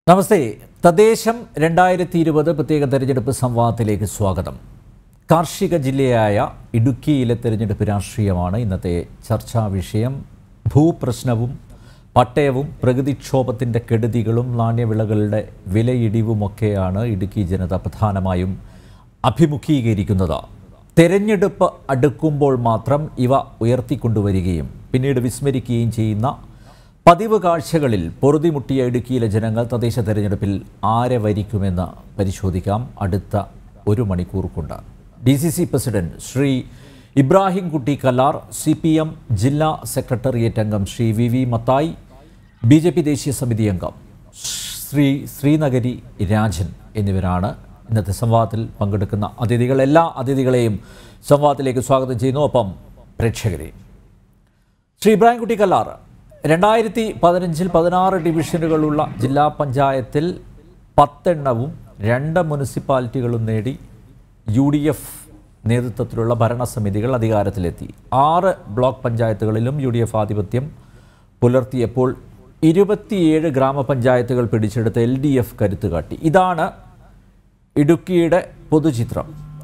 നമസ്തേ തദ്ദേശം രണ്ടായിരത്തി ഇരുപത് പ്രത്യേക തെരഞ്ഞെടുപ്പ് സംവാദത്തിലേക്ക് സ്വാഗതം കാർഷിക ജില്ലയായ ഇടുക്കിയിലെ തെരഞ്ഞെടുപ്പ് രാഷ്ട്രീയമാണ് ഇന്നത്തെ ചർച്ചാ വിഷയം ഭൂപ്രശ്നവും പട്ടയവും പ്രകൃതിക്ഷോഭത്തിൻ്റെ കെടുതികളും നാണ്യവിളകളുടെ വിലയിടിവുമൊക്കെയാണ് ഇടുക്കി ജനത പ്രധാനമായും അഭിമുഖീകരിക്കുന്നത് തെരഞ്ഞെടുപ്പ് അടുക്കുമ്പോൾ മാത്രം ഇവ ഉയർത്തിക്കൊണ്ടുവരികയും പിന്നീട് വിസ്മരിക്കുകയും ചെയ്യുന്ന പതിവ് കാഴ്ചകളിൽ പൊറുതിമുട്ടിയ ഇടുക്കിയിലെ ജനങ്ങൾ തദ്ദേശ തെരഞ്ഞെടുപ്പിൽ ആരെ വരിക്കുമെന്ന് പരിശോധിക്കാം അടുത്ത ഒരു മണിക്കൂർ കൊണ്ട് D C C president Shri Ibrahim Kutty Kallar C P M ജില്ലാ സെക്രട്ടേറിയറ്റ് അംഗം Shri V V Mathai B J P ദേശീയ സമിതി അംഗം ശ്രീ ശ്രീനഗരി രാജൻ എന്നിവരാണ് ഇന്നത്തെ സംവാദത്തിൽ പങ്കെടുക്കുന്ന അതിഥികൾ എല്ലാ അതിഥികളെയും സംവാദത്തിലേക്ക് സ്വാഗതം ചെയ്യുന്നു ഒപ്പം പ്രേക്ഷകരെയും ശ്രീ ഇബ്രാഹിം കുട്ടി കല്ലാർ രണ്ടായിരത്തി പതിനഞ്ചിൽ പതിനാറ് ഡിവിഷനുകളുള്ള ജില്ലാ പഞ്ചായത്തിൽ പത്തെണ്ണവും രണ്ട് മുനിസിപ്പാലിറ്റികളും നേടി യു ഡി എഫ് നേതൃത്വത്തിലുള്ള ഭരണസമിതികൾ അധികാരത്തിലെത്തി ആറ് ബ്ലോക്ക് പഞ്ചായത്തുകളിലും യു ഡി എഫ് ആധിപത്യം പുലർത്തിയപ്പോൾ ഇരുപത്തിയേഴ് ഗ്രാമപഞ്ചായത്തുകൾ പിടിച്ചെടുത്ത എൽ ഡി എഫ് കരുത്ത് കാട്ടി ഇതാണ് ഇടുക്കിയുടെ പൊതുചിത്രം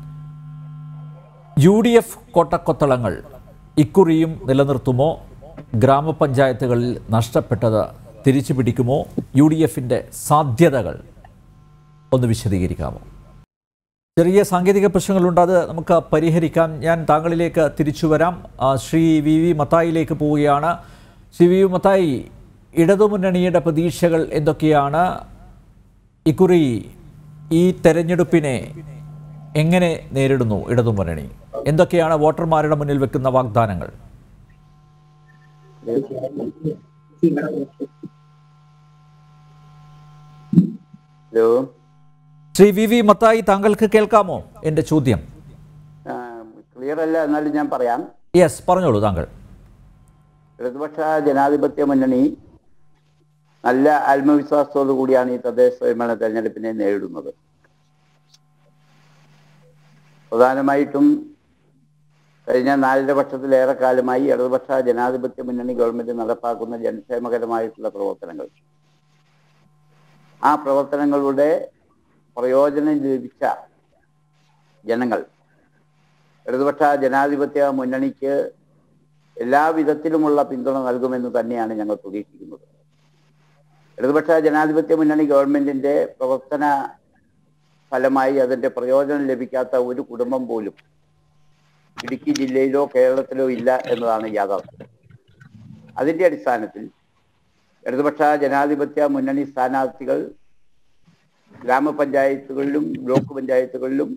യു ഡി എഫ് കോട്ടക്കൊത്തളങ്ങൾ ഇക്കുറിയും നിലനിർത്തുമോ ഗ്രാമപഞ്ചായത്തുകളിൽ നഷ്ടപ്പെട്ടത് തിരിച്ചു പിടിക്കുമോ യു ഡി എഫിൻ്റെ സാധ്യതകൾ ഒന്ന് വിശദീകരിക്കാമോ ചെറിയ സാങ്കേതിക പ്രശ്നങ്ങളുണ്ട് അത് നമുക്ക് പരിഹരിക്കാം ഞാൻ താങ്കളിലേക്ക് തിരിച്ചു വരാം ആ, ശ്രീ വി വി മത്തായിലേക്ക് പോവുകയാണ് ശ്രീ വി വി മത്തായി ഇടതുമുന്നണിയുടെ പ്രതീക്ഷകൾ എന്തൊക്കെയാണ് ഇക്കുറി ഈ തെരഞ്ഞെടുപ്പിനെ എങ്ങനെ നേരിടുന്നു ഇടതുമുന്നണി എന്തൊക്കെയാണ് വോട്ടർമാരുടെ മുന്നിൽ വെക്കുന്ന വാഗ്ദാനങ്ങൾ hello Shri V V Mathai താങ്കൾക്ക് കേൾക്കാമോ എൻ്റെ ചോദ്യം ക്ലിയർ അല്ല എന്നാലും ഞാൻ പറയാം യെസ് പറഞ്ഞോളൂ താങ്കൾ ഇടതുപക്ഷ ജനാധിപത്യ മുന്നണി നല്ല ആത്മവിശ്വാസത്തോടു കൂടിയാണ് ഈ തദ്ദേശ സ്വയംഭരണ തെരഞ്ഞെടുപ്പിനെ നേരിടുന്നത് പ്രധാനമായിട്ടും കഴിഞ്ഞ നാലര വർഷത്തിലേറെ കാലമായി ഇടതുപക്ഷ ജനാധിപത്യ മുന്നണി ഗവൺമെന്റ് നടപ്പാക്കുന്ന ജനക്ഷേമകരമായിട്ടുള്ള പ്രവർത്തനങ്ങൾ ആ പ്രവർത്തനങ്ങളുടെ പ്രയോജനം ലഭിച്ച ജനങ്ങൾ ഇടതുപക്ഷ ജനാധിപത്യ മുന്നണിക്ക് എല്ലാ വിധത്തിലുമുള്ള പിന്തുണ നൽകുമെന്ന് തന്നെയാണ് ഞങ്ങൾ പ്രതീക്ഷിക്കുന്നത് ഇടതുപക്ഷ ജനാധിപത്യ മുന്നണി ഗവൺമെന്റിന്റെ പ്രവർത്തന ഫലമായി അതിന്റെ പ്രയോജനം ലഭിക്കാത്ത ഒരു കുടുംബം പോലും ഇടുക്കി ജില്ലയിലോ കേരളത്തിലോ ഇല്ല എന്നതാണ് യാഥാർത്ഥ്യം അതിന്റെ അടിസ്ഥാനത്തിൽ ഇടതുപക്ഷ ജനാധിപത്യ മുന്നണി സ്ഥാനാർത്ഥികൾ ഗ്രാമപഞ്ചായത്തുകളിലും ബ്ലോക്ക് പഞ്ചായത്തുകളിലും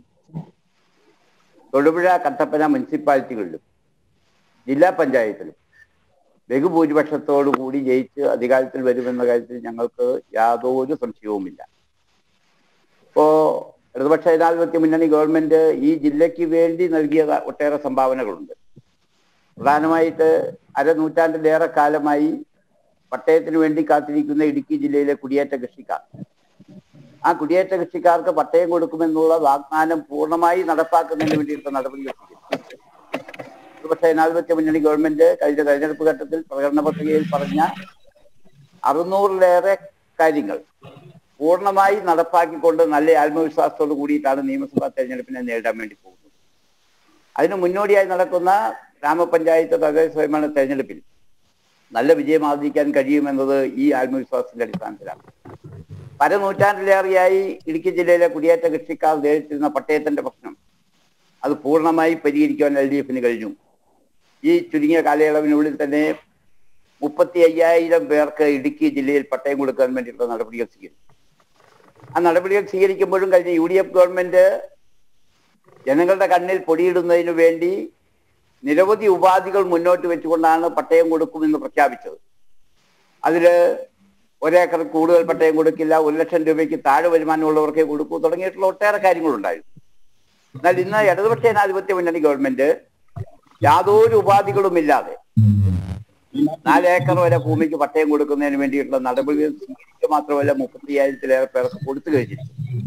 തൊടുപുഴ കട്ടപ്പന മുനിസിപ്പാലിറ്റികളിലും ജില്ലാ പഞ്ചായത്തിലും ബഹുഭൂരിപക്ഷത്തോടു കൂടി ജയിച്ച് അധികാരത്തിൽ വരുമെന്ന കാര്യത്തിൽ ഞങ്ങൾക്ക് യാതൊരു സംശയവുമില്ല ഇപ്പോ ഇടതുപക്ഷ ജനാധിപത്യ മുന്നണി ഗവൺമെന്റ് ഈ ജില്ലയ്ക്ക് വേണ്ടി നൽകിയ ഒട്ടേറെ സംഭാവനകളുണ്ട് പ്രധാനമായിട്ട് അരനൂറ്റാണ്ടിലേറെ കാലമായി പട്ടയത്തിന് വേണ്ടി കാത്തിരിക്കുന്ന ഇടുക്കി ജില്ലയിലെ കുടിയേറ്റ കൃഷിക്കാർ ആ കുടിയേറ്റ കൃഷിക്കാർക്ക് പട്ടയം കൊടുക്കുമെന്നുള്ള വാഗ്ദാനം പൂർണ്ണമായി നടപ്പാക്കുന്നതിന് വേണ്ടിയിട്ടുള്ള നടപടികൾ സ്വീകരിച്ചു ഇടതുപക്ഷ ജനാധിപത്യ മുന്നണി ഗവൺമെന്റ് കഴിഞ്ഞ തെരഞ്ഞെടുപ്പ് ഘട്ടത്തിൽ പ്രകടന പത്രികയിൽ പറഞ്ഞ അറുന്നൂറിലേറെ കാര്യങ്ങൾ പൂർണ്ണമായി നടപ്പാക്കിക്കൊണ്ട് നല്ല ആത്മവിശ്വാസത്തോടു കൂടിയിട്ടാണ് നിയമസഭാ തെരഞ്ഞെടുപ്പിനെ നേരിടാൻ വേണ്ടി പോകുന്നത് അതിന് മുന്നോടിയായി നടക്കുന്ന ഗ്രാമപഞ്ചായത്ത് തദ്ദേശ സ്വയംഭരണ തെരഞ്ഞെടുപ്പിൽ നല്ല വിജയം ആർജിക്കാൻ കഴിയുമെന്നത് ഈ ആത്മവിശ്വാസത്തിന്റെ അടിസ്ഥാനത്തിലാണ് പല നൂറ്റാണ്ടിലേറെയായി ഇടുക്കി ജില്ലയിലെ കുടിയേറ്റ കൃഷിക്കാർ നേരിട്ടിരുന്ന പട്ടയത്തിന്റെ പ്രശ്നം അത് പൂർണ്ണമായി പരിഹരിക്കുവാൻ എൽ ഡി എഫിന് കഴിഞ്ഞു ഈ ചുരുങ്ങിയ കാലയളവിനുള്ളിൽ തന്നെ മുപ്പത്തി അയ്യായിരം പേർക്ക് ഇടുക്കി ജില്ലയിൽ പട്ടയം കൊടുക്കാൻ വേണ്ടിയിട്ടുള്ള നടപടികൾ സ്വീകരിച്ചു ആ നടപടികൾ സ്വീകരിക്കുമ്പോഴും കഴിഞ്ഞ യു ഡി എഫ് ഗവൺമെന്റ് ജനങ്ങളുടെ കണ്ണിൽ പൊടിയിടുന്നതിന് വേണ്ടി നിരവധി ഉപാധികൾ മുന്നോട്ട് വെച്ചുകൊണ്ടാണ് പട്ടയം കൊടുക്കുമെന്ന് പ്രഖ്യാപിച്ചത് അതില് ഒരേക്കർ കൂടുതൽ പട്ടയം കൊടുക്കില്ല ഒരു ലക്ഷം രൂപയ്ക്ക് താഴെ വരുമാനമുള്ളവർക്കേ കൊടുക്കൂ തുടങ്ങിയിട്ടുള്ള ഒട്ടേറെ കാര്യങ്ങളുണ്ടായിരുന്നു എന്നാൽ ഇന്ന് ഇടതുപക്ഷ ജനാധിപത്യ മുന്നണി ഗവൺമെന്റ് യാതൊരു ഉപാധികളും ഇല്ലാതെ നാല് ഏക്കർ വരെ ഭൂമിക്ക് പട്ടയം കൊടുക്കുന്നതിന് വേണ്ടിയിട്ടുള്ള നടപടികൾ സ്വീകരിക്കുക മാത്രമല്ല മുപ്പത്തി അയ്യായിരത്തിലേറെ പേർക്ക് കൊടുത്തു കഴിഞ്ഞിരിക്കുന്നു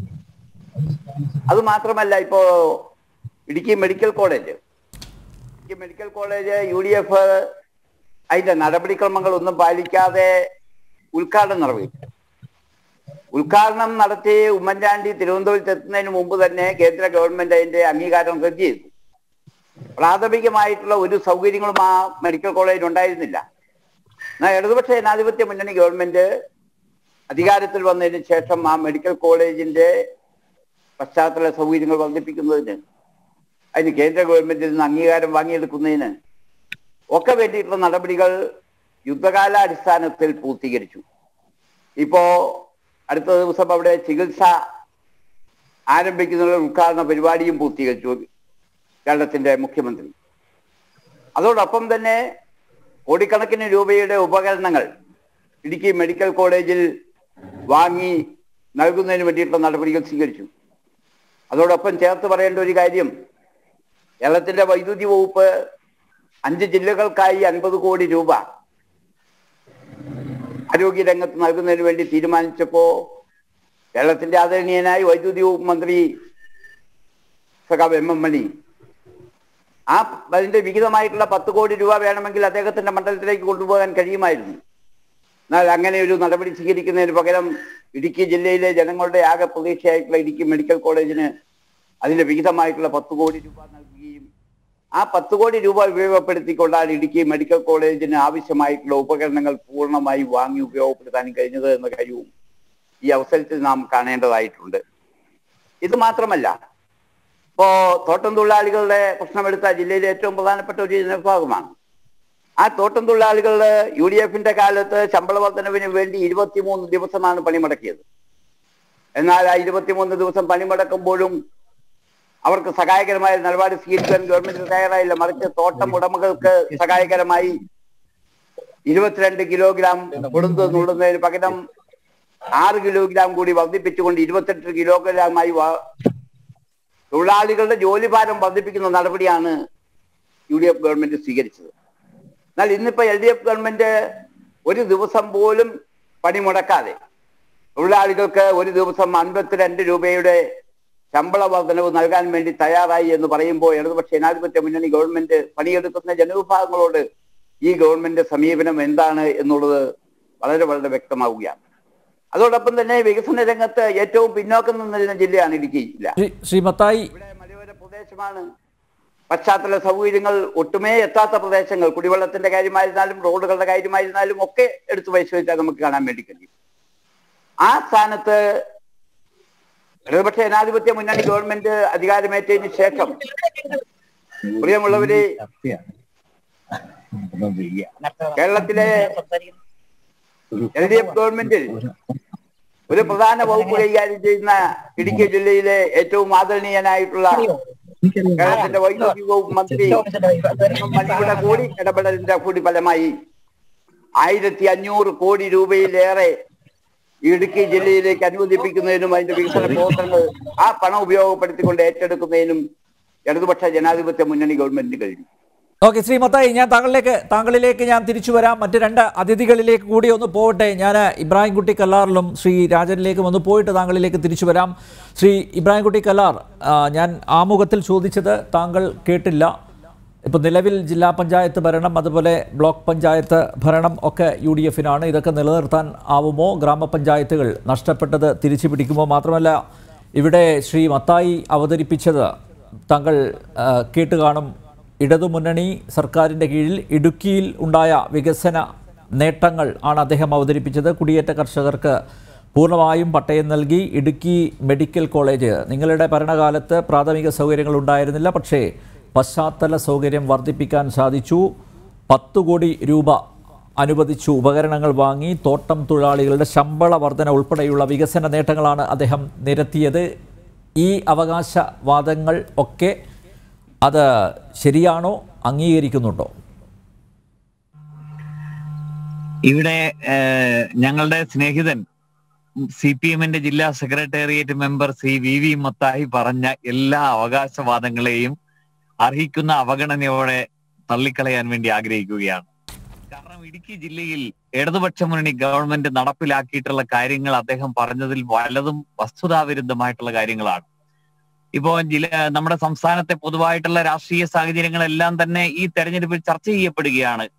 അത് മാത്രമല്ല ഇപ്പോ Idukki medical college Idukki medical college U D F അതിന്റെ നടപടിക്രമങ്ങൾ ഒന്നും പാലിക്കാതെ ഉദ്ഘാടനം നിർവഹിച്ചു ഉദ്ഘാടനം നടത്തി ഉമ്മൻചാണ്ടി തിരുവനന്തപുരത്ത് എത്തുന്നതിന് മുമ്പ് തന്നെ കേന്ദ്ര ഗവൺമെന്റ് അതിന്റെ അംഗീകാരം റദ്ദ് ചെയ്തു പ്രാഥമികമായിട്ടുള്ള ഒരു സൗകര്യങ്ങളും ആ മെഡിക്കൽ കോളേജിൽ ഉണ്ടായിരുന്നില്ല എന്നാൽ ഇടതുപക്ഷ ജനാധിപത്യ മുന്നണി ഗവൺമെന്റ് അധികാരത്തിൽ വന്നതിന് ശേഷം ആ മെഡിക്കൽ കോളേജിന്റെ പശ്ചാത്തല സൗകര്യങ്ങൾ വർദ്ധിപ്പിക്കുന്നതിന് അതിന് കേന്ദ്ര ഗവൺമെന്റിൽ നിന്ന് അംഗീകാരം വാങ്ങിയെടുക്കുന്നതിന് ഒക്കെ വേണ്ടിയിട്ടുള്ള നടപടികൾ യുദ്ധകാലാടിസ്ഥാനത്തിൽ പൂർത്തീകരിച്ചു ഇപ്പോ അടുത്ത ദിവസം അവിടെ ചികിത്സ ആരംഭിക്കുന്ന ഉദ്ഘാടന പരിപാടിയും പൂർത്തീകരിച്ചു കേരളത്തിന്റെ മുഖ്യമന്ത്രി അതോടൊപ്പം തന്നെ കോടിക്കണക്കിന് രൂപയുടെ ഉപകരണങ്ങൾ ഇടുക്കി മെഡിക്കൽ കോളേജിൽ വാങ്ങി നൽകുന്നതിന് വേണ്ടിയിട്ടുള്ള നടപടികൾ സ്വീകരിച്ചു അതോടൊപ്പം ചേർത്ത് പറയേണ്ട ഒരു കാര്യം കേരളത്തിന്റെ വൈദ്യുതി വകുപ്പ് അഞ്ച് ജില്ലകൾക്കായി അൻപത് കോടി രൂപ ആരോഗ്യ രംഗത്ത് നൽകുന്നതിന് വേണ്ടി തീരുമാനിച്ചപ്പോ കേരളത്തിന്റെ ആദരണീയനായ വൈദ്യുതി വകുപ്പ് മന്ത്രി സഖാവ് എം എം മണി ആ അതിന്റെ വിഹിതമായിട്ടുള്ള പത്ത് കോടി രൂപ വേണമെങ്കിൽ അദ്ദേഹത്തിന്റെ മണ്ഡലത്തിലേക്ക് കൊണ്ടുപോകാൻ കഴിയുമായിരുന്നു എന്നാൽ അങ്ങനെ ഒരു നടപടി സ്വീകരിക്കുന്നതിന് പകരം ഇടുക്കി ജില്ലയിലെ ജനങ്ങളുടെ ആകെ പ്രതീക്ഷയായിട്ടുള്ള ഇടുക്കി മെഡിക്കൽ കോളേജിന് അതിന്റെ വിഹിതമായിട്ടുള്ള പത്ത് കോടി രൂപ നൽകുകയും ആ പത്ത് കോടി രൂപ ഉപയോഗപ്പെടുത്തിക്കൊണ്ടാണ് ഇടുക്കി മെഡിക്കൽ കോളേജിന് ആവശ്യമായിട്ടുള്ള ഉപകരണങ്ങൾ പൂർണ്ണമായി വാങ്ങി ഉപയോഗപ്പെടുത്താൻ കഴിഞ്ഞത് എന്ന കാര്യവും ഈ അവസരത്തിൽ നാം കാണേണ്ടതായിട്ടുണ്ട് ഇത് മാത്രമല്ല ഇപ്പോ തോട്ടം തൊഴിലാളികളുടെ പ്രശ്നമെടുത്ത ജില്ലയിലെ ഏറ്റവും പ്രധാനപ്പെട്ട ഒരു ജനവിഭാഗമാണ് ആ തോട്ടം തൊഴിലാളികളുടെ യു ഡി എഫിന്റെ കാലത്ത് ശമ്പള വർധനവിന് വേണ്ടി ഇരുപത്തിമൂന്ന് ദിവസമാണ് പണിമുടക്കിയത് എന്നാൽ ആ ഇരുപത്തിമൂന്ന് ദിവസം പണിമുടക്കുമ്പോഴും അവർക്ക് സഹായകരമായ നിലപാട് സ്വീകരിക്കാൻ ഗവൺമെന്റ് തയ്യാറായില്ല മറിച്ച് തോട്ടം ഉടമകൾക്ക് സഹായകരമായി ഇരുപത്തിരണ്ട് കിലോഗ്രാം കൊടുത്തു നുള്ളുന്നതിന് പകരം ആറ് കിലോഗ്രാം കൂടി വർദ്ധിപ്പിച്ചുകൊണ്ട് ഇരുപത്തെട്ട് കിലോഗ്രാമായി വ- തൊഴിലാളികളുടെ ജോലിഭാരം വർദ്ധിപ്പിക്കുന്ന നടപടിയാണ് യു ഡി എഫ് ഗവൺമെന്റ് സ്വീകരിച്ചത് എന്നാൽ ഇന്നിപ്പോ എൽ ഡി എഫ് ഗവൺമെന്റ് ഒരു ദിവസം പോലും പണിമുടക്കാതെ തൊഴിലാളികൾക്ക് ഒരു ദിവസം അൻപത്തിരണ്ട് രൂപയുടെ ശമ്പള വർധനവ് നൽകാൻ വേണ്ടി തയ്യാറായി എന്ന് പറയുമ്പോൾ ഇടതുപക്ഷ ജനാധിപത്യ മുന്നണി ഗവൺമെന്റ് പണിയെടുക്കുന്ന ജനവിഭാഗങ്ങളോട് ഈ ഗവൺമെന്റ് സമീപനം എന്താണ് എന്നുള്ളത് വളരെ വളരെ വ്യക്തമാവുകയാണ് അതോടൊപ്പം തന്നെ വികസന രംഗത്ത് ഏറ്റവും പിന്നോക്കം നിന്നിരുന്ന ജില്ലയാണ് ഇടുക്കി ജില്ല ശ്രീ ശ്രീ മത്തായി ഇവിടെ മലയോര പ്രദേശമാണ് പശ്ചാത്തല സൗകര്യങ്ങൾ ഒട്ടുമേ എത്താത്ത പ്രദേശങ്ങൾ കുടിവെള്ളത്തിന്റെ കാര്യമായിരുന്നാലും റോഡുകളുടെ കാര്യമായിരുന്നാലും ഒക്കെ എടുത്തു പരിശോധിച്ചാൽ നമുക്ക് കാണാൻ വേണ്ടി കഴിയും ആ സ്ഥാനത്ത് ഇടതുപക്ഷ ജനാധിപത്യ മുന്നണി ഗവൺമെന്റ് അധികാരമേറ്റതിന് ശേഷം പ്രിയമുള്ളവര് കേരളത്തിലെ എൽ ഡി എഫ് ഗവൺമെന്റിൽ ഒരു പ്രധാന വകുപ്പ് കൈകാര്യം ചെയ്യുന്ന ഇടുക്കി ജില്ലയിലെ ഏറ്റവും ആദരണീയനായിട്ടുള്ള കേരളത്തിന്റെ വൈദ്യുതി വകുപ്പ് മന്ത്രി മണിയുടെ കൂടി ഇടപെടലിന്റെ കൂടി ഫലമായി ആയിരത്തി അഞ്ഞൂറ് കോടി രൂപയിലേറെ ഇടുക്കി ജില്ലയിലേക്ക് അനുവദിപ്പിക്കുന്നതിനും അതിന്റെ വികസന പ്രവർത്തനങ്ങൾ ആ പണം ഉപയോഗപ്പെടുത്തിക്കൊണ്ട് ഏറ്റെടുക്കുന്നതിനും ഇടതുപക്ഷ ജനാധിപത്യ മുന്നണി ഗവൺമെന്റിന് കഴിഞ്ഞു ഓക്കെ ശ്രീ മത്തായി ഞാൻ താങ്കളിലേക്ക് താങ്കളിലേക്ക് ഞാൻ തിരിച്ചു വരാം മറ്റ് രണ്ട് അതിഥികളിലേക്ക് കൂടി ഒന്ന് പോകട്ടെ ഞാൻ ഇബ്രാഹിംകുട്ടി കല്ലാറിലും ശ്രീ രാജനിലേക്കും ഒന്ന് പോയിട്ട് താങ്കളിലേക്ക് തിരിച്ചു വരാം ശ്രീ ഇബ്രാഹിംകുട്ടി കല്ലാർ ആ, ഞാൻ ആമുഖത്തിൽ ചോദിച്ചത് താങ്കൾ കേട്ടില്ല ഇപ്പോൾ നിലവിൽ ജില്ലാ പഞ്ചായത്ത് ഭരണം അതുപോലെ ബ്ലോക്ക് പഞ്ചായത്ത് ഭരണം ഒക്കെ യു ഡി എഫിനാണ് ഇതൊക്കെ നിലനിർത്താൻ ആവുമോ ഗ്രാമപഞ്ചായത്തുകൾ നഷ്ടപ്പെട്ടത് തിരിച്ചു പിടിക്കുമോ മാത്രമല്ല ഇവിടെ ശ്രീ മത്തായി അവതരിപ്പിച്ചത് താങ്കൾ ആ, കേട്ട് കാണും ഇടതുമുന്നണി സർക്കാരിൻ്റെ കീഴിൽ ഇടുക്കിയിൽ ഉണ്ടായ വികസന നേട്ടങ്ങൾ ആണ് അദ്ദേഹം അവതരിപ്പിച്ചത് കുടിയേറ്റ കർഷകർക്ക് പൂർണ്ണമായും പട്ടയം നൽകി ഇടുക്കി മെഡിക്കൽ കോളേജ് നിങ്ങളുടെ ഭരണകാലത്ത് പ്രാഥമിക സൗകര്യങ്ങൾ ഉണ്ടായിരുന്നില്ല പക്ഷേ പശ്ചാത്തല സൗകര്യം വർദ്ധിപ്പിക്കാൻ സാധിച്ചു പത്ത് കോടി രൂപ അനുവദിച്ചു ഉപകരണങ്ങൾ വാങ്ങി തോട്ടം തൊഴിലാളികളുടെ ശമ്പള വർധന ഉൾപ്പെടെയുള്ള വികസന നേട്ടങ്ങളാണ് അദ്ദേഹം നിരത്തിയത് ഈ അവകാശവാദങ്ങൾ ഒക്കെ അത് ശരിയാണോ അംഗീകരിക്കുന്നുണ്ടോ ഇവിടെ ഏഹ്, ഞങ്ങളുടെ സ്നേഹിതൻ സി പി എമ്മിന്റെ ജില്ലാ secretariat member Shri V V Mathai പറഞ്ഞ എല്ലാ അവകാശവാദങ്ങളെയും അർഹിക്കുന്ന അവഗണനയോടെ തള്ളിക്കളയാൻ വേണ്ടി ആഗ്രഹിക്കുകയാണ് കാരണം ഇടുക്കി ജില്ലയിൽ ഇടതുപക്ഷ മുന്നണി ഗവൺമെന്റ് നടപ്പിലാക്കിയിട്ടുള്ള കാര്യങ്ങൾ അദ്ദേഹം പറഞ്ഞതിൽ പലതും വസ്തുതാവിരുദ്ധമായിട്ടുള്ള കാര്യങ്ങളാണ് ഇപ്പോ ജില്ല നമ്മുടെ സംസ്ഥാനത്തെ പൊതുവായിട്ടുള്ള രാഷ്ട്രീയ സാഹചര്യങ്ങളെല്ലാം തന്നെ ഈ തെരഞ്ഞെടുപ്പിൽ ചർച്ച ചെയ്യപ്പെടുകയാണ്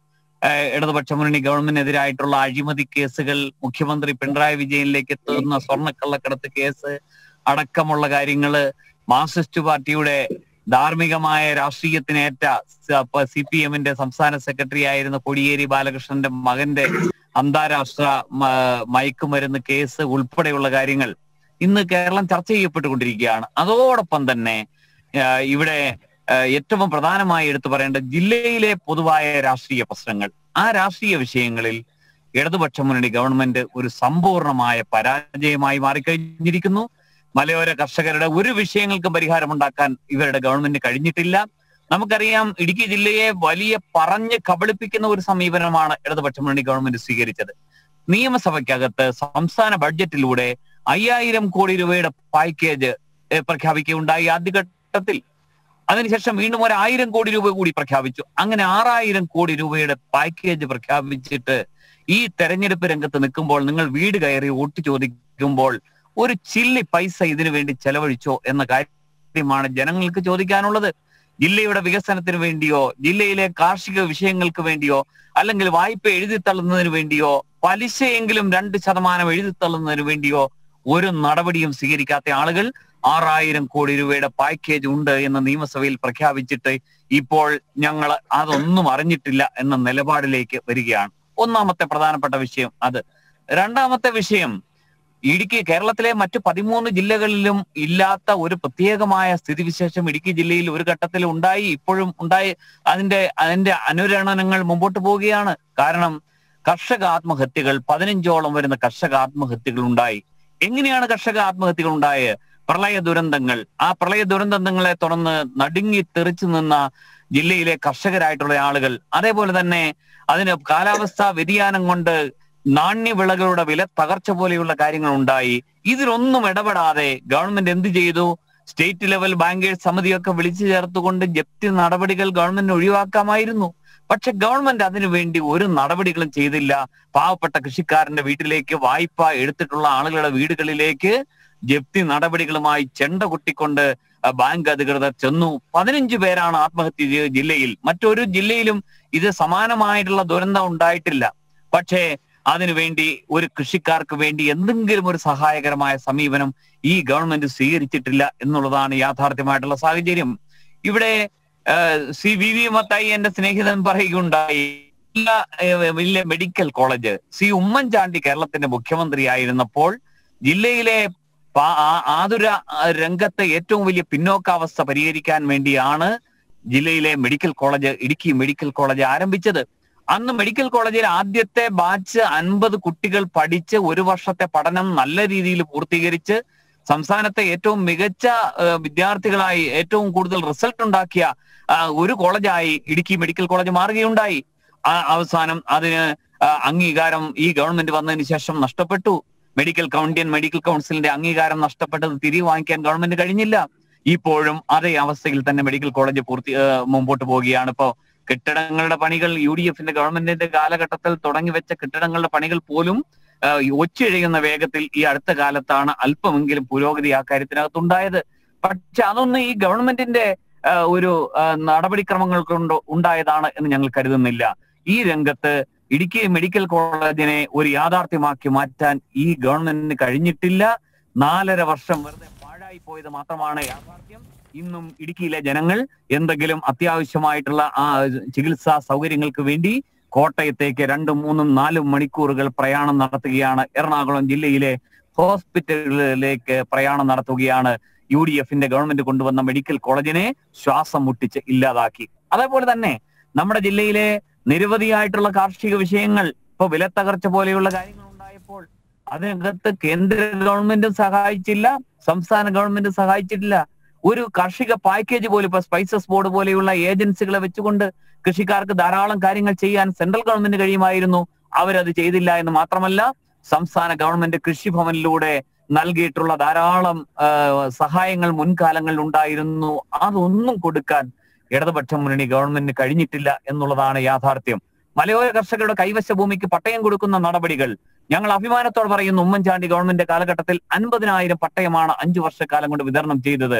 ഏഹ്, ഇടതുപക്ഷ മുന്നണി ഗവൺമെന്റിനെതിരായിട്ടുള്ള അഴിമതി കേസുകൾ മുഖ്യമന്ത്രി പിണറായി വിജയനിലേക്ക് എത്തുന്ന സ്വർണ്ണക്കള്ളക്കടത്ത് കേസ് അടക്കമുള്ള കാര്യങ്ങള് മാർക്സിസ്റ്റ് പാർട്ടിയുടെ ധാർമ്മികമായ രാഷ്ട്രീയത്തിനേറ്റ സി പി എമ്മിന്റെ സംസ്ഥാന സെക്രട്ടറി ആയിരുന്ന കോടിയേരി ബാലകൃഷ്ണന്റെ മകന്റെ അന്താരാഷ്ട്ര മ- മയക്കുമരുന്ന് കേസ് ഉൾപ്പെടെയുള്ള കാര്യങ്ങൾ ഇന്ന് കേരളം ചർച്ച ചെയ്യപ്പെട്ടുകൊണ്ടിരിക്കുകയാണ് അതോടൊപ്പം തന്നെ ആ, ഇവിടെ ആ, ഏറ്റവും പ്രധാനമായി എടുത്തു പറയേണ്ട ജില്ലയിലെ പൊതുവായ രാഷ്ട്രീയ പ്രശ്നങ്ങൾ ആ രാഷ്ട്രീയ വിഷയങ്ങളിൽ ഇടതുപക്ഷ മുന്നണി ഗവൺമെന്റ് ഒരു സമ്പൂർണമായ പരാജയമായി മാറിക്കഴിഞ്ഞിരിക്കുന്നു മലയോര കർഷകരുടെ ഒരു വിഷയങ്ങൾക്കും പരിഹാരമുണ്ടാക്കാൻ ഇവരുടെ ഗവൺമെന്റ് കഴിഞ്ഞിട്ടില്ല നമുക്കറിയാം ഇടുക്കി ജില്ലയെ വലിയ പറഞ്ഞ് കബളിപ്പിക്കുന്ന ഒരു സമീപനമാണ് ഇടതുപക്ഷ മുന്നണി ഗവൺമെന്റ് സ്വീകരിച്ചത് നിയമസഭയ്ക്കകത്ത് സംസ്ഥാന ബഡ്ജറ്റിലൂടെ അയ്യായിരം കോടി രൂപയുടെ പാക്കേജ് ഏഹ്, പ്രഖ്യാപിക്കുകയുണ്ടായി ആദ്യഘട്ടത്തിൽ അതിനുശേഷം വീണ്ടും ഒരു ആയിരം കോടി രൂപ കൂടി പ്രഖ്യാപിച്ചു അങ്ങനെ ആറായിരം കോടി രൂപയുടെ പാക്കേജ് പ്രഖ്യാപിച്ചിട്ട് ഈ തെരഞ്ഞെടുപ്പ് രംഗത്ത് നിൽക്കുമ്പോൾ നിങ്ങൾ വീട് കയറി വോട്ട് ചോദിക്കുമ്പോൾ ഒരു ചില്ലി പൈസ ഇതിനു വേണ്ടി ചെലവഴിച്ചോ എന്ന കാര്യമാണ് ജനങ്ങൾക്ക് ചോദിക്കാനുള്ളത് ജില്ലയുടെ വികസനത്തിന് വേണ്ടിയോ ജില്ലയിലെ കാർഷിക വിഷയങ്ങൾക്ക് വേണ്ടിയോ അല്ലെങ്കിൽ വായ്പ എഴുതിത്തള്ളുന്നതിന് വേണ്ടിയോ പലിശയെങ്കിലും രണ്ട് ശതമാനം എഴുതിത്തള്ളുന്നതിന് വേണ്ടിയോ ഒരു നടപടിയും സ്വീകരിക്കാത്ത ആളുകൾ ആറായിരം കോടി രൂപയുടെ പാക്കേജ് ഉണ്ട് എന്ന് നിയമസഭയിൽ പ്രഖ്യാപിച്ചിട്ട് ഇപ്പോൾ ഞങ്ങൾ അതൊന്നും അറിഞ്ഞിട്ടില്ല എന്ന നിലപാടിലേക്ക് വരികയാണ് ഒന്നാമത്തെ പ്രധാനപ്പെട്ട വിഷയം അത് രണ്ടാമത്തെ വിഷയം ഇടുക്കി കേരളത്തിലെ മറ്റു പതിമൂന്ന് ജില്ലകളിലും ഇല്ലാത്ത ഒരു പ്രത്യേകമായ സ്ഥിതിവിശേഷം ഇടുക്കി ജില്ലയിൽ ഒരു ഘട്ടത്തിൽ ഉണ്ടായി ഇപ്പോഴും ഉണ്ടായി അതിന്റെ അതിന്റെ അനുരണനങ്ങൾ മുമ്പോട്ട് പോവുകയാണ് കാരണം കർഷക ആത്മഹത്യകൾ പതിനഞ്ചോളം വരുന്ന കർഷക ആത്മഹത്യകൾ ഉണ്ടായി എങ്ങനെയാണ് കർഷക ആത്മഹത്യകൾ ഉണ്ടായത് പ്രളയ ദുരന്തങ്ങൾ ആ പ്രളയ ദുരന്തങ്ങളെ തുടർന്ന് നടുങ്ങി തെറിച്ചു നിന്ന ജില്ലയിലെ കർഷകരായിട്ടുള്ള ആളുകൾ അതേപോലെ തന്നെ അതിന് കാലാവസ്ഥാ വ്യതിയാനം കൊണ്ട് നാണ്യവിളകളുടെ വില തകർച്ച പോലെയുള്ള കാര്യങ്ങൾ ഉണ്ടായി ഇതിലൊന്നും ഇടപെടാതെ ഗവൺമെന്റ് എന്ത് ചെയ്തു സ്റ്റേറ്റ് ലെവൽ ബാങ്കേഴ്സ് സമിതിയൊക്കെ വിളിച്ചു ചേർത്തുകൊണ്ട് ജപ്തി നടപടികൾ ഗവൺമെന്റ് ഒഴിവാക്കാമായിരുന്നു പക്ഷെ ഗവൺമെന്റ് അതിനുവേണ്ടി ഒരു നടപടികളും ചെയ്തില്ല പാവപ്പെട്ട കൃഷിക്കാരന്റെ വീട്ടിലേക്ക് വായ്പ എടുത്തിട്ടുള്ള ആളുകളുടെ വീടുകളിലേക്ക് ജപ്തി നടപടികളുമായി ചെണ്ട കൊട്ടിക്കൊണ്ട് ആ, ബാങ്ക് അധികൃതർ ചെന്നു പതിനഞ്ച് പേരാണ് ആത്മഹത്യ ചെയ്ത ജില്ലയിൽ മറ്റൊരു ജില്ലയിലും ഇത് സമാനമായിട്ടുള്ള ദുരന്തം ഉണ്ടായിട്ടില്ല പക്ഷേ അതിനുവേണ്ടി ഒരു കൃഷിക്കാർക്ക് വേണ്ടി എന്തെങ്കിലും ഒരു സഹായകരമായ സമീപനം ഈ ഗവൺമെന്റ് സ്വീകരിച്ചിട്ടില്ല എന്നുള്ളതാണ് യാഥാർത്ഥ്യമായിട്ടുള്ള സാഹചര്യം ഇവിടെ ആ, സി വി വി മത്തായി എന്റെ സ്നേഹിതൻ പറയുകയുണ്ടായി എല്ലാ ഏഹ്, വലിയ മെഡിക്കൽ കോളേജ് സി ഉമ്മൻചാണ്ടി കേരളത്തിന്റെ മുഖ്യമന്ത്രിയായിരുന്നപ്പോൾ ജില്ലയിലെ പാ- ആ- ആതുര ആ, രംഗത്തെ ഏറ്റവും വലിയ പിന്നോക്കാവസ്ഥ പരിഹരിക്കാൻ വേണ്ടിയാണ് ജില്ലയിലെ medical college Idukki medical college ആരംഭിച്ചത് അന്ന് മെഡിക്കൽ കോളേജിൽ ആദ്യത്തെ ബാച്ച് അൻപത് കുട്ടികൾ പഠിച്ച് ഒരു വർഷത്തെ പഠനം നല്ല രീതിയിൽ പൂർത്തീകരിച്ച് സംസ്ഥാനത്തെ ഏറ്റവും മികച്ച ആ, വിദ്യാർത്ഥികളായി ഏറ്റവും കൂടുതൽ റിസൾട്ട് ഉണ്ടാക്കിയ ആ, ഒരു കോളേജായി ഇടുക്കി മെഡിക്കൽ കോളേജ് മാറുകയുണ്ടായി ആ, അവസാനം അതിന് ആ, അംഗീകാരം ഈ ഗവൺമെന്റ് വന്നതിന് ശേഷം നഷ്ടപ്പെട്ടു മെഡിക്കൽ കൗണ്ടിയൻ മെഡിക്കൽ കൗൺസിലിന്റെ അംഗീകാരം നഷ്ടപ്പെട്ടത് തിരികെ വാങ്ങിക്കാൻ ഗവൺമെന്റ് കഴിഞ്ഞില്ല ഇപ്പോഴും അതേ അവസ്ഥയിൽ തന്നെ മെഡിക്കൽ കോളേജ് പൂർത്തി ആ, മുമ്പോട്ട് പോവുകയാണ് ഇപ്പോ കെട്ടിടങ്ങളുടെ പണികൾ യു ഡി എഫിന്റെ ഗവൺമെന്റിന്റെ കാലഘട്ടത്തിൽ തുടങ്ങി വെച്ച കെട്ടിടങ്ങളുടെ പണികൾ പോലും ആ, ഈ ഒച്ചഴിയുന്ന വേഗത്തിൽ ഈ അടുത്ത കാലത്താണ് അല്പമെങ്കിലും പുരോഗതി ആ കാര്യത്തിനകത്തുണ്ടായത് പക്ഷെ അതൊന്നും ഈ ഗവൺമെന്റിന്റെ ആ, ഒരു ആ, നടപടിക്രമങ്ങൾ കൊണ്ട് ഉണ്ടായതാണ് എന്ന് ഞങ്ങൾ കരുതുന്നില്ല ഈ രംഗത്ത് ഇടുക്കി മെഡിക്കൽ കോളേജിനെ ഒരു യാഥാർത്ഥ്യമാക്കി മാറ്റാൻ ഈ ഗവൺമെന്റിന് കഴിഞ്ഞിട്ടില്ല നാലര വർഷം വെറുതെ പാഴായി പോയത് മാത്രമാണ് യാഥാർത്ഥ്യം ഇന്നും ഇടുക്കിയിലെ ജനങ്ങൾ എന്തെങ്കിലും അത്യാവശ്യമായിട്ടുള്ള ആ ചികിത്സാ സൗകര്യങ്ങൾക്ക് വേണ്ടി കോട്ടയത്തേക്ക് രണ്ടും മൂന്നും നാലും മണിക്കൂറുകൾ പ്രയാണം നടത്തുകയാണ് എറണാകുളം ജില്ലയിലെ ഹോസ്പിറ്റലുകളിലേക്ക് പ്രയാണം നടത്തുകയാണ് യു ഡി എഫിന്റെ ഗവൺമെന്റ് കൊണ്ടുവന്ന മെഡിക്കൽ കോളേജിനെ ശ്വാസം മുട്ടിച്ച് ഇല്ലാതാക്കി അതേപോലെ തന്നെ നമ്മുടെ ജില്ലയിലെ നിരവധിയായിട്ടുള്ള കാർഷിക വിഷയങ്ങൾ ഇപ്പൊ വിലത്തകർച്ച പോലെയുള്ള കാര്യങ്ങൾ ഉണ്ടായപ്പോൾ അതിനകത്ത് കേന്ദ്ര ഗവൺമെന്റും സഹായിച്ചില്ല സംസ്ഥാന ഗവൺമെന്റ് സഹായിച്ചിട്ടില്ല ഒരു കാർഷിക പാക്കേജ് പോലും ഇപ്പൊ സ്പൈസസ് ബോർഡ് പോലെയുള്ള ഏജൻസികളെ വെച്ചുകൊണ്ട് കൃഷിക്കാർക്ക് ധാരാളം കാര്യങ്ങൾ ചെയ്യാൻ സെൻട്രൽ ഗവൺമെന്റ് കഴിയുമായിരുന്നു അവരത് ചെയ്തില്ല എന്ന് മാത്രമല്ല സംസ്ഥാന ഗവൺമെന്റ് കൃഷിഭവനിലൂടെ നൽകിയിട്ടുള്ള ധാരാളം ആ, സഹായങ്ങൾ മുൻകാലങ്ങളിൽ ഉണ്ടായിരുന്നു അതൊന്നും കൊടുക്കാൻ ഇടതുപക്ഷ മുന്നണി ഗവൺമെന്റിന് കഴിഞ്ഞിട്ടില്ല എന്നുള്ളതാണ് യാഥാർത്ഥ്യം മലയോര കർഷകരുടെ കൈവശ ഭൂമിക്ക് പട്ടയം കൊടുക്കുന്ന നടപടികൾ ഞങ്ങൾ അഭിമാനത്തോടെ പറയുന്നു ഉമ്മൻചാണ്ടി ഗവൺമെന്റ് കാലഘട്ടത്തിൽ അൻപതിനായിരം പട്ടയമാണ് അഞ്ചു വർഷക്കാലം കൊണ്ട് വിതരണം ചെയ്തത്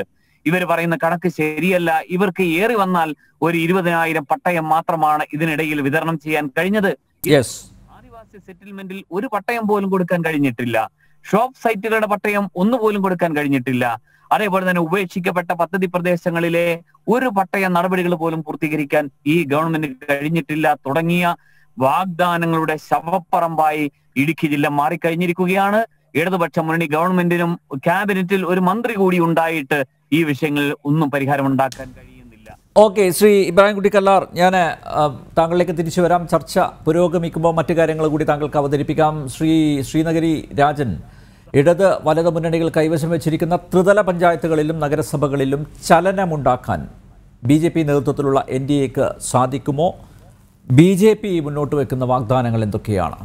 ഇവർ പറയുന്ന കണക്ക് ശരിയല്ല ഇവർക്ക് ഏറി വന്നാൽ ഒരു ഇരുപതിനായിരം പട്ടയം മാത്രമാണ് ഇതിനിടയിൽ വിതരണം ചെയ്യാൻ കഴിഞ്ഞത് യെസ് ആദിവാസി സെറ്റിൽമെന്റിൽ ഒരു പട്ടയം പോലും കൊടുക്കാൻ കഴിഞ്ഞിട്ടില്ല ഷോപ്പ് സൈറ്റുകളുടെ പട്ടയം ഒന്നുപോലും കൊടുക്കാൻ കഴിഞ്ഞിട്ടില്ല അതേപോലെ തന്നെ ഉപേക്ഷിക്കപ്പെട്ട പദ്ധതി പ്രദേശങ്ങളിലെ ഒരു പട്ടയ നടപടികൾ പോലും പൂർത്തീകരിക്കാൻ ഈ ഗവൺമെന്റ് കഴിഞ്ഞിട്ടില്ല തുടങ്ങിയ വാഗ്ദാനങ്ങളുടെ ശവപ്പറമ്പായി ഇടുക്കി ജില്ല മാറിക്കഴിഞ്ഞിരിക്കുകയാണ് ഇടതുപക്ഷ മുന്നണി ഗവൺമെന്റിനും ക്യാബിനറ്റിൽ ഒരു മന്ത്രി കൂടി ഉണ്ടായിട്ട് ഈ വിഷയങ്ങളിൽ ഒന്നും പരിഹാരമുണ്ടാക്കാൻ കഴിയുന്നില്ല ഓക്കെ ശ്രീ ഇബ്രാഹിംകുട്ടി കല്ലാർ ഞാൻ താങ്കളിലേക്ക് തിരിച്ചു വരാം ചർച്ച പുരോഗമിക്കുമ്പോൾ മറ്റു കാര്യങ്ങൾ കൂടി താങ്കൾക്ക് അവതരിപ്പിക്കാം ശ്രീ ശ്രീനഗരി രാജൻ ഇടത് വലത് മുന്നണികൾ കൈവശം വെച്ചിരിക്കുന്ന ത്രിതല പഞ്ചായത്തുകളിലും നഗരസഭകളിലും ചലനമുണ്ടാക്കാൻ ബി ജെ പി നേതൃത്വത്തിലുള്ള എൻ ഡി എക്ക് സാധിക്കുമോ ബി ജെ പി മുന്നോട്ട് വെക്കുന്ന വാഗ്ദാനങ്ങൾ എന്തൊക്കെയാണ്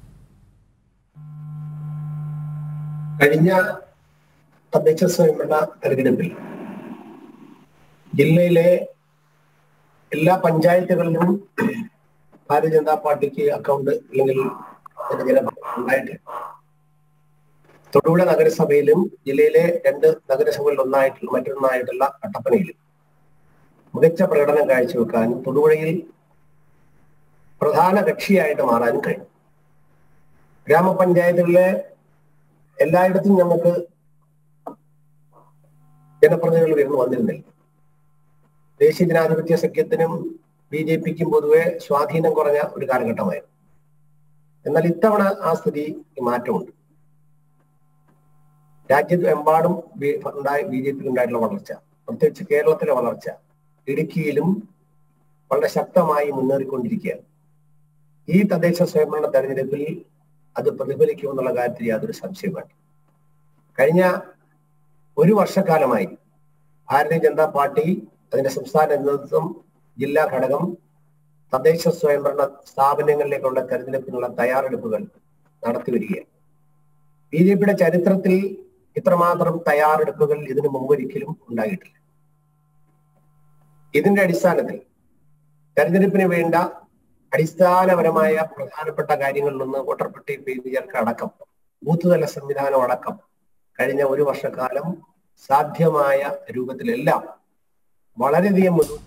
കഴിഞ്ഞ തദ്ദേശ സ്വയംഭരണ തെരഞ്ഞെടുപ്പിൽ ജില്ലയിലെ എല്ലാ പഞ്ചായത്തുകളിലും ഭാരതീയ ജനതാ പാർട്ടിക്ക് അക്കൗണ്ട് അല്ലെങ്കിൽ ഉണ്ടായിട്ട് തൊടുപുഴ നഗരസഭയിലും ജില്ലയിലെ രണ്ട് നഗരസഭകളിൽ ഒന്നായിട്ടുള്ള മറ്റൊന്നായിട്ടുള്ള കട്ടപ്പനയിലും മികച്ച പ്രകടനം കാഴ്ചവെക്കാൻ തൊടുപുഴയിൽ പ്രധാന കക്ഷിയായിട്ട് മാറാനും കഴിഞ്ഞു ഗ്രാമപഞ്ചായത്തുകളിലെ എല്ലായിടത്തും നമുക്ക് ജനപ്രതിനിധികൾ ഉയർന്നു വന്നിരുന്നില്ല ദേശീയ ജനാധിപത്യ സഖ്യത്തിനും ബി ജെ പിക്കും പൊതുവെ സ്വാധീനം കുറഞ്ഞ ഒരു കാലഘട്ടമായിരുന്നു എന്നാൽ ഇത്തവണ ആ സ്ഥിതി മാറ്റമുണ്ട് രാജ്യത്തെമ്പാടും ബി- ഉണ്ടായ ബി ജെ പിക്ക് ഉണ്ടായിട്ടുള്ള വളർച്ച പ്രത്യേകിച്ച് കേരളത്തിലെ വളർച്ച ഇടുക്കിയിലും വളരെ ശക്തമായി മുന്നേറിക്കൊണ്ടിരിക്കുകയാണ് ഈ തദ്ദേശ സ്വയംഭരണ തെരഞ്ഞെടുപ്പിൽ അത് പ്രതിഫലിക്കുമെന്നുള്ള കാര്യത്തിൽ യാതൊരു സംശയം വേണ്ട കഴിഞ്ഞ ഒരു വർഷക്കാലമായി ഭാരതീയ ജനതാ പാർട്ടി അതിന്റെ സംസ്ഥാന നേതൃത്വം ജില്ലാ ഘടകം തദ്ദേശ സ്വയംഭരണ സ്ഥാപനങ്ങളിലേക്കുള്ള തെരഞ്ഞെടുപ്പിനുള്ള തയ്യാറെടുപ്പുകൾ നടത്തി വരികയാണ് ബി ജെ പിയുടെ ചരിത്രത്തിൽ ഇത്രമാത്രം തയ്യാറെടുപ്പുകൾ ഇതിനു മുമ്പൊരിക്കലും ഉണ്ടായിട്ടില്ല ഇതിന്റെ അടിസ്ഥാനത്തിൽ തെരഞ്ഞെടുപ്പിന് വേണ്ട അടിസ്ഥാനപരമായ പ്രധാനപ്പെട്ട കാര്യങ്ങളിലൊന്ന് വോട്ടർ പട്ടിക പേര് ചേർക്ക അടക്കം ബൂത്ത് തല സംവിധാനം അടക്കം കഴിഞ്ഞ ഒരു വർഷക്കാലം സാധ്യമായ രൂപത്തിലെല്ലാം വളരെയധികം മുന്നോട്ട്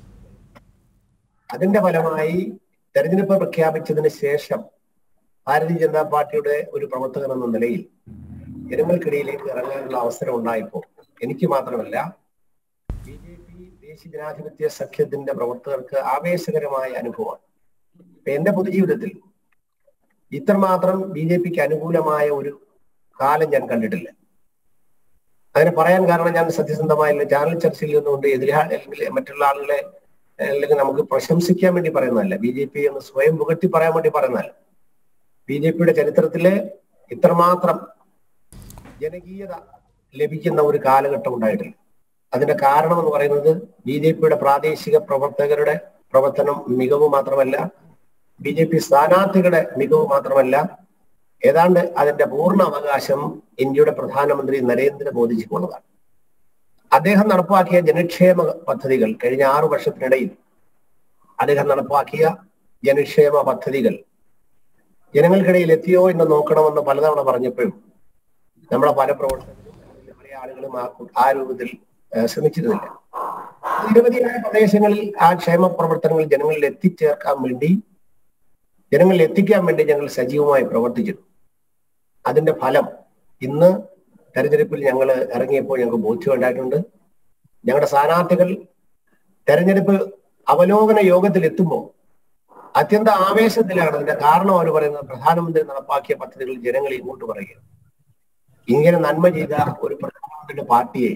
അതിന്റെ ഫലമായി തെരഞ്ഞെടുപ്പ് പ്രഖ്യാപിച്ചതിന് ശേഷം ഭാരതീയ ജനതാ പാർട്ടിയുടെ ഒരു പ്രവർത്തകൻ എന്ന നിലയിൽ ജനങ്ങൾക്കിടയിലേക്ക് ഇറങ്ങാനുള്ള അവസരം ഉണ്ടായപ്പോൾ എനിക്ക് മാത്രമല്ല ബി ജെ പി ദേശീയ ജനാധിപത്യ സഖ്യത്തിന്റെ പ്രവർത്തകർക്ക് ആവേശകരമായ അനുഭവമാണ് ഇപ്പൊ എന്റെ പൊതുജീവിതത്തിൽ ഇത്രമാത്രം ബി ജെ പിക്ക് അനുകൂലമായ ഒരു കാലം ഞാൻ കണ്ടിട്ടില്ല അങ്ങനെ പറയാൻ കാരണം ഞാൻ സത്യസന്ധമായ ചാനൽ ചർച്ചയിൽ നിന്നുകൊണ്ട് എതിരാളി അല്ലെങ്കിൽ മറ്റുള്ള ആളുകളെ അല്ലെങ്കിൽ നമുക്ക് പ്രശംസിക്കാൻ വേണ്ടി പറയുന്നതല്ല ബി ജെ പി എന്ന് സ്വയം പുകഴ്ത്തി പറയാൻ വേണ്ടി പറയുന്നതല്ല ബി ജെ പിയുടെ ചരിത്രത്തില് ഇത്രമാത്രം ജനകീയത ലഭിക്കുന്ന ഒരു കാലഘട്ടം ഉണ്ടായിട്ടില്ല അതിന്റെ കാരണം എന്ന് പറയുന്നത് ബി ജെ പിയുടെ പ്രാദേശിക പ്രവർത്തകരുടെ പ്രവർത്തനം മികവ് മാത്രമല്ല ബി ജെ പി സ്ഥാനാർത്ഥികളുടെ മികവ് മാത്രമല്ല ഏതാണ്ട് അതിന്റെ പൂർണ്ണ അവകാശം ഇന്ത്യയുടെ പ്രധാനമന്ത്രി നരേന്ദ്രമോദിജിക്കുള്ളതാണ് അദ്ദേഹം നടപ്പാക്കിയ ജനക്ഷേമ പദ്ധതികൾ കഴിഞ്ഞ ആറു വർഷത്തിനിടയിൽ അദ്ദേഹം നടപ്പാക്കിയ ജനക്ഷേമ പദ്ധതികൾ ജനങ്ങൾക്കിടയിൽ എത്തിയോ എന്ന് നോക്കണമെന്ന് പലതവണ പറഞ്ഞപ്പോഴും നമ്മളെ പല പ്രവർത്തകരും അല്ലെങ്കിൽ പല ആളുകളും ആ കു- ആ രൂപത്തിൽ ഏഹ്, ശ്രമിച്ചിരുന്നില്ല നിരവധിയായ പ്രദേശങ്ങളിൽ ആ ക്ഷേമ പ്രവർത്തനങ്ങൾ ജനങ്ങളിൽ എത്തിച്ചേർക്കാൻ വേണ്ടി ജനങ്ങളിൽ എത്തിക്കാൻ വേണ്ടി ഞങ്ങൾ സജീവമായി പ്രവർത്തിച്ചിരുന്നു അതിന്റെ ഫലം ഇന്ന് തെരഞ്ഞെടുപ്പിൽ ഞങ്ങൾ ഇറങ്ങിയപ്പോൾ ഞങ്ങൾക്ക് ബോധ്യമുണ്ടായിട്ടുണ്ട് ഞങ്ങളുടെ സ്ഥാനാർത്ഥികൾ തെരഞ്ഞെടുപ്പ് അവലോകന യോഗത്തിൽ എത്തുമ്പോൾ അത്യന്ത ആവേശത്തിലാണ് അതിന്റെ കാരണം അവർ പറയുന്നത് പ്രധാനമന്ത്രി നടപ്പാക്കിയ പദ്ധതികൾ ജനങ്ങൾ ഇങ്ങോട്ട് പറയുക ഇങ്ങനെ നന്മ ചെയ്ത ഒരു പ്രധാനമന്ത്രിയുടെ പാർട്ടിയെ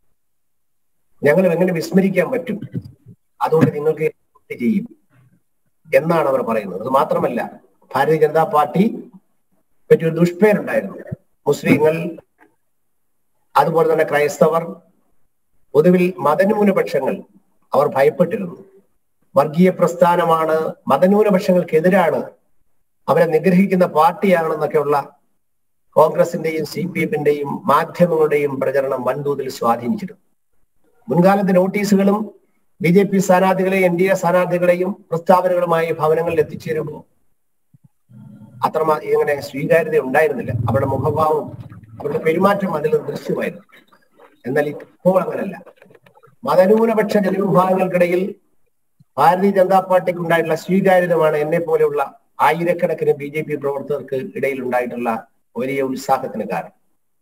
ഞങ്ങൾ എങ്ങനെ വിസ്മരിക്കാൻ പറ്റും അതുകൊണ്ട് നിങ്ങൾക്ക് വോട്ട് ചെയ്യും എന്നാണ് അവർ പറയുന്നത് അത് മാത്രമല്ല ഭാരതീയ ജനതാ പാർട്ടി പറ്റിയൊരു ദുഷ്പേരുണ്ടായിരുന്നു മുസ്ലിങ്ങൾ അതുപോലെ തന്നെ ക്രൈസ്തവർ പൊതുവിൽ മതന്യൂനപക്ഷങ്ങൾ അവർ ഭയപ്പെട്ടിരുന്നു വർഗീയ പ്രസ്ഥാനമാണ് മതന്യൂനപക്ഷങ്ങൾക്കെതിരാണ് അവരെ നിഗ്രഹിക്കുന്ന പാർട്ടിയാണെന്നൊക്കെയുള്ള കോൺഗ്രസിന്റെയും സി പി എഫിന്റെയും മാധ്യമങ്ങളുടെയും പ്രചരണം വൻതോതിൽ സ്വാധീനിച്ചിരുന്നു മുൻകാലത്തെ നോട്ടീസുകളും ബി ജെ പി സ്ഥാനാർത്ഥികളെയും എൻ ഡി എ സ്ഥാനാർത്ഥികളെയും പ്രസ്താവനകളുമായി ഭവനങ്ങളിൽ എത്തിച്ചേരുമ്പോൾ അത്രമാ ഇങ്ങനെ സ്വീകാര്യത ഉണ്ടായിരുന്നില്ല അവരുടെ മുഖഭാവം അവരുടെ പെരുമാറ്റം അതിൽ ദൃശ്യമായിരുന്നു എന്നാൽ ഇപ്പോൾ അങ്ങനല്ല മതന്യൂനപക്ഷ ജനവിഭാഗങ്ങൾക്കിടയിൽ ഭാരതീയ ജനതാ പാർട്ടിക്ക് ഉണ്ടായിട്ടുള്ള സ്വീകാര്യതമാണ് എന്നെ പോലെയുള്ള ആയിരക്കണക്കിന് ബി ജെ പി പ്രവർത്തകർക്ക് ഇടയിൽ ഉണ്ടായിട്ടുള്ള വലിയ ഉത്സാഹത്തിന് കാരണം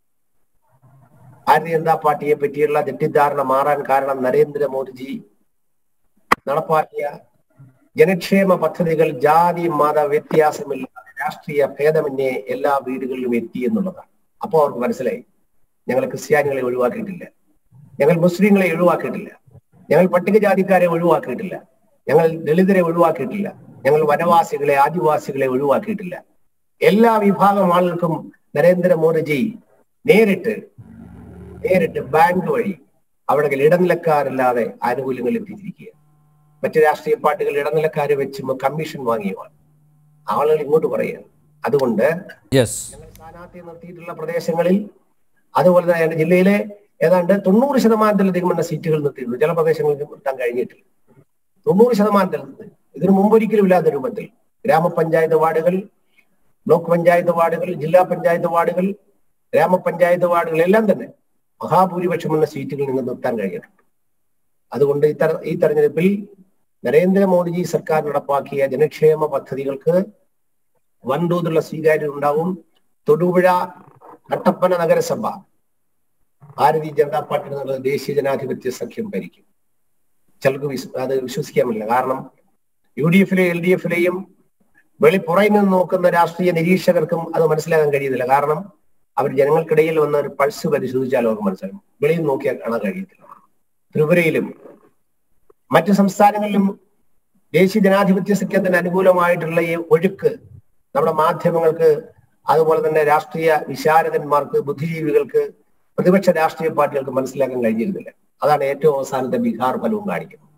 ഭാരതീയ ജനതാ പാർട്ടിയെ പറ്റിയുള്ള തെറ്റിദ്ധാരണ മാറാൻ കാരണം നരേന്ദ്രമോദിജി നടപ്പാക്കിയ ജനക്ഷേമ പദ്ധതികൾ ജാതി മത വ്യത്യാസമില്ലാതെ രാഷ്ട്രീയ ഭേദമന്യേ എല്ലാ വീടുകളിലും എത്തി എന്നുള്ളതാണ് അപ്പോൾ അവർക്ക് മനസ്സിലായി ഞങ്ങൾ ക്രിസ്ത്യാനികളെ ഒഴിവാക്കിയിട്ടില്ല ഞങ്ങൾ മുസ്ലിങ്ങളെ ഒഴിവാക്കിയിട്ടില്ല ഞങ്ങൾ പട്ടികജാതിക്കാരെ ഒഴിവാക്കിയിട്ടില്ല ഞങ്ങൾ ദളിതരെ ഒഴിവാക്കിയിട്ടില്ല ഞങ്ങൾ വനവാസികളെ ആദിവാസികളെ ഒഴിവാക്കിയിട്ടില്ല എല്ലാ വിഭാഗം ആളുകൾക്കും നരേന്ദ്രമോദിജി നേരിട്ട് നേരിട്ട് ബാങ്ക് വഴി അവിടെ ഇടനിലക്കാരില്ലാതെ ആനുകൂല്യങ്ങൾ എത്തിച്ചിരിക്കുക മറ്റു രാഷ്ട്രീയ പാർട്ടികൾ ഇടനിലക്കാരെ വെച്ച് കമ്മീഷൻ വാങ്ങിയതാണ് ആളുകൾ ഇങ്ങോട്ട് പറയുക അതുകൊണ്ട് യെസ് ഞങ്ങൾ സ്ഥാനാർത്ഥിയെ നിർത്തിയിട്ടുള്ള പ്രദേശങ്ങളിൽ അതുപോലെ തന്നെ എന്റെ ജില്ലയിലെ ഏതാണ്ട് തൊണ്ണൂറ് ശതമാനത്തിലധികം എണ്ണ സീറ്റുകൾ നിർത്തിയിട്ടുണ്ട് ചില പ്രദേശങ്ങളിൽ നിർത്താൻ കഴിഞ്ഞിട്ടില്ല തൊണ്ണൂറ് ശതമാനത്തിൽ നിന്ന് ഇതിനു മുമ്പൊരിക്കലും ഇല്ലാത്ത രൂപത്തിൽ ഗ്രാമപഞ്ചായത്ത് വാർഡുകൾ ബ്ലോക്ക് പഞ്ചായത്ത് വാർഡുകൾ ജില്ലാ പഞ്ചായത്ത് വാർഡുകൾ ഗ്രാമപഞ്ചായത്ത് വാർഡുകൾ എല്ലാം തന്നെ മഹാഭൂരിപക്ഷം എന്ന സീറ്റുകൾ നിങ്ങൾ നിർത്താൻ കഴിഞ്ഞിട്ടുണ്ട് അതുകൊണ്ട് ഇത്തര ഈ തെരഞ്ഞെടുപ്പിൽ നരേന്ദ്രമോദിജി സർക്കാർ നടപ്പാക്കിയ ജനക്ഷേമ പദ്ധതികൾക്ക് വൻതോതിലുള്ള സ്വീകാര്യത ഉണ്ടാവും തൊടുപുഴ കട്ടപ്പന നഗരസഭ ഭാരതീയ ജനതാ പാർട്ടി എന്നുള്ള ദേശീയ ജനാധിപത്യ സഖ്യം ഭരിക്കും ചിലർക്ക് വിശ്വ അത് വിശ്വസിക്കാൻ പറ്റില്ല കാരണം യു ഡി എഫിലെയും എൽ ഡി എഫിലെയും വെളിപ്പുറയിൽ നിന്ന് നോക്കുന്ന രാഷ്ട്രീയ നിരീക്ഷകർക്കും അത് മനസ്സിലാക്കാൻ കഴിയുന്നില്ല കാരണം അവർ ജനങ്ങൾക്കിടയിൽ വന്ന ഒരു പൾസ് പരിശോധിച്ചാൽ അവർക്ക് മനസ്സിലാകും വെളിയിൽ നോക്കിയാൽ കാണാൻ കഴിയത്തില്ല ത്രിപുരയിലും മറ്റു സംസ്ഥാനങ്ങളിലും ദേശീയ ജനാധിപത്യ സഖ്യത്തിന് അനുകൂലമായിട്ടുള്ള ഈ ഒഴുക്ക് നമ്മുടെ മാധ്യമങ്ങൾക്ക് അതുപോലെ തന്നെ രാഷ്ട്രീയ വിശാരദന്മാർക്ക് ബുദ്ധിജീവികൾക്ക് പ്രതിപക്ഷ രാഷ്ട്രീയ പാർട്ടികൾക്ക് മനസ്സിലാക്കാൻ കഴിഞ്ഞിരുന്നില്ല അതാണ് ഏറ്റവും അവസാനത്തെ ബീഹാർ ഫലവും കാണിക്കുന്നത്